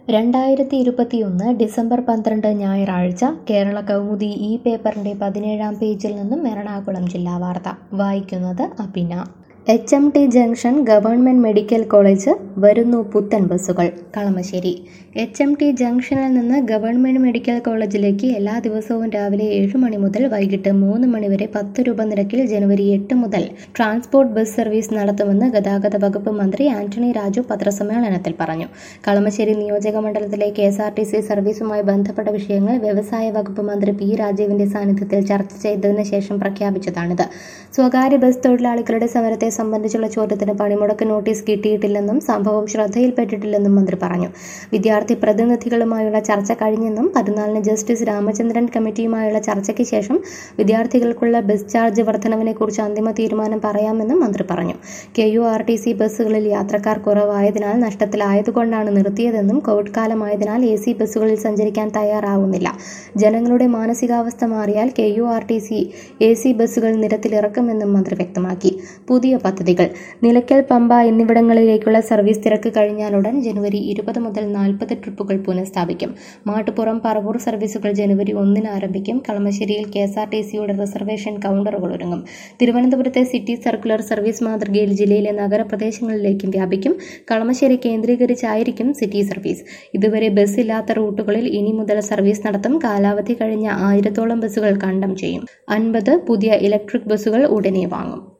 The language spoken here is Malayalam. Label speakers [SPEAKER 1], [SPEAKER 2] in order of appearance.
[SPEAKER 1] രണ്ടായിരത്തി ഇരുപത്തിയൊന്ന് ഡിസംബർ പന്ത്രണ്ട് ഞായറാഴ്ച കേരള കൗമുദി ഈ പേപ്പറിന്റെ പതിനേഴാം പേജിൽ നിന്നും എറണാകുളം ജില്ലാ വാർത്ത വായിക്കുന്നത് Apina H M T junction government medical college വരുന്നു പുത്തൻ ബസ്സുകൾ കളമശ്ശേരി എച്ച് എം ടി ജംഗ്ഷനിൽ നിന്ന് ഗവൺമെന്റ് മെഡിക്കൽ കോളേജിലേക്ക് എല്ലാ ദിവസവും രാവിലെ ഏഴ് മണി മുതൽ വൈകിട്ട് മൂന്ന് മണി വരെ പത്ത് രൂപ നിരക്കിൽ ജനുവരി എട്ട് മുതൽ ട്രാൻസ്പോർട്ട് ബസ് സർവീസ് നടത്തുമെന്ന് ഗതാഗത വകുപ്പ് മന്ത്രി ആന്റണി രാജു പത്രസമ്മേളനത്തിൽ പറഞ്ഞു കളമശ്ശേരി നിയോജക മണ്ഡലത്തിലെ K S R T C സർവീസുമായി ബന്ധപ്പെട്ട വിഷയങ്ങൾ വ്യവസായ വകുപ്പ് മന്ത്രി പി രാജീവിന്റെ സാന്നിധ്യത്തിൽ ചർച്ച ചെയ്തതിനു ശേഷം പ്രഖ്യാപിച്ചതാണിത് സ്വകാര്യ ബസ് തൊഴിലാളികളുടെ സമരത്തെ സംബന്ധിച്ചുള്ള ചോദ്യത്തിന് പണിമുടക്ക് നോട്ടീസ് കിട്ടിയിട്ടില്ലെന്നും സംഭവം ശ്രദ്ധയിൽപ്പെട്ടിട്ടില്ലെന്നും മന്ത്രി പറഞ്ഞു വിദ്യാർത്ഥി പ്രതിനിധികളുമായുള്ള ചർച്ച കഴിഞ്ഞെന്നും പതിനാലിന് ജസ്റ്റിസ് രാമചന്ദ്രൻ കമ്മിറ്റിയുമായുള്ള ചർച്ചയ്ക്ക് ശേഷം വിദ്യാർത്ഥികൾക്കുള്ള ബസ് ചാർജ് വർധനവിനെക്കുറിച്ച് അന്തിമ തീരുമാനം പറയാമെന്നും മന്ത്രി പറഞ്ഞു K U R T C ബസ്സുകളിൽ യാത്രക്കാർ കുറവായതിനാൽ നഷ്ടത്തിലായതുകൊണ്ടാണ് നിർത്തിയതെന്നും കോവിഡ് കാലമായതിനാൽ എ സി ബസ്സുകളിൽ സഞ്ചരിക്കാൻ തയ്യാറാവുന്നില്ല ജനങ്ങളുടെ മാനസികാവസ്ഥ മാറിയാൽ K U R T C A C ബസ്സുകൾ നിരത്തിലിറക്കുമെന്നും മന്ത്രി വ്യക്തമാക്കി പുതിയ പദ്ധതികൾ നിലയ്ക്കൽ പമ്പ എന്നിവിടങ്ങളിലേക്കുള്ള സർവീസ് തിരക്ക് കഴിഞ്ഞാലുടൻ ജനുവരി ഇരുപത് മുതൽ നാൽപ്പത് ട്രിപ്പുകൾ പുനഃസ്ഥാപിക്കും മാട്ടുപുറം പറവൂർ സർവീസുകൾ ജനുവരി ഒന്നിന് ആരംഭിക്കും കളമശ്ശേരിയിൽ കെ എസ് ആർ ടി സിയുടെ റിസർവേഷൻ കൗണ്ടറുകൾ ഒരുങ്ങും തിരുവനന്തപുരത്തെ സിറ്റി സർക്കുലർ സർവീസ് മാതൃകയിൽ ജില്ലയിലെ നഗരപ്രദേശങ്ങളിലേക്കും വ്യാപിക്കും കളമശ്ശേരി കേന്ദ്രീകരിച്ചായിരിക്കും സിറ്റി സർവീസ് ഇതുവരെ ബസ് ഇല്ലാത്ത റൂട്ടുകളിൽ ഇനി മുതൽ സർവീസ് നടത്തും കാലാവധി കഴിഞ്ഞ ആയിരത്തോളം ബസ്സുകൾ കണ്ടം ചെയ്യും അൻപത് പുതിയ ഇലക്ട്രിക് ബസ്സുകൾ ഉടനെ വാങ്ങും